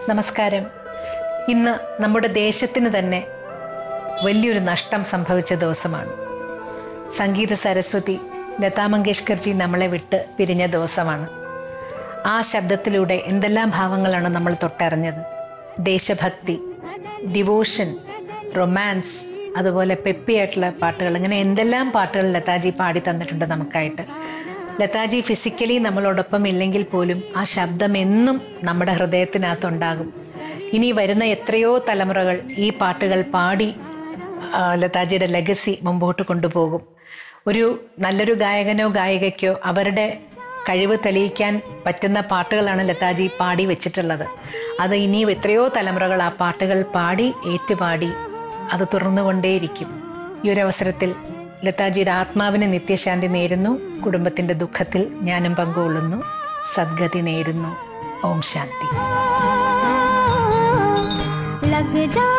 നമസ്കാരം ഇന്ന് നമ്മുടെ ദേശത്തിന് തന്നെ വലിയൊരു നഷ്ടം സംഭവിച്ച ദിവസമാണ് സംഗീത സരസ്വതി ലതാ മങ്കേഷ്കർജി നമ്മളെ വിട്ട് പിരിഞ്ഞ ദിവസമാണ് ആ ശബ്ദത്തിലൂടെ എന്തെല്ലാം ഭാവങ്ങളാണ് നമ്മൾ തൊട്ടറിഞ്ഞത് ദേശഭക്തി ഡിവോഷൻ റൊമാൻസ് അതുപോലെ പെപ്പിയായിട്ടുള്ള പാട്ടുകൾ അങ്ങനെ എന്തെല്ലാം പാട്ടുകൾ ലതാജി പാടി തന്നിട്ടുണ്ട് നമുക്കായിട്ട് ലതാജി ഫിസിക്കലി നമ്മളോടൊപ്പം ഇല്ലെങ്കിൽ പോലും ആ ശബ്ദം എന്നും നമ്മുടെ ഹൃദയത്തിനകത്തുണ്ടാകും ഇനി വരുന്ന എത്രയോ തലമുറകൾ ഈ പാട്ടുകൾ പാടി ആ, ലതാജിയുടെ ലെഗസി മുമ്പോട്ട് കൊണ്ടുപോകും ഒരു നല്ലൊരു ഗായകനോ ഗായികയ്ക്കോ അവരുടെ കഴിവ് തെളിയിക്കാൻ പറ്റുന്ന പാട്ടുകളാണ് ലതാജി പാടി വെച്ചിട്ടുള്ളത് അത് ഇനിയും എത്രയോ തലമുറകൾ ആ പാട്ടുകൾ പാടി ഏറ്റുപാടി അത് തുറന്നുകൊണ്ടേയിരിക്കും ഈ ഒരു അവസരത്തിൽ ലതാജിയുടെ ആത്മാവിന് നിത്യശാന്തി നേരുന്നു കുടുംബത്തിൻ്റെ ദുഃഖത്തിൽ ഞാനും പങ്കുകൊള്ളുന്നു സദ്ഗതി നേരുന്നു ഓം ശാന്തി लग जा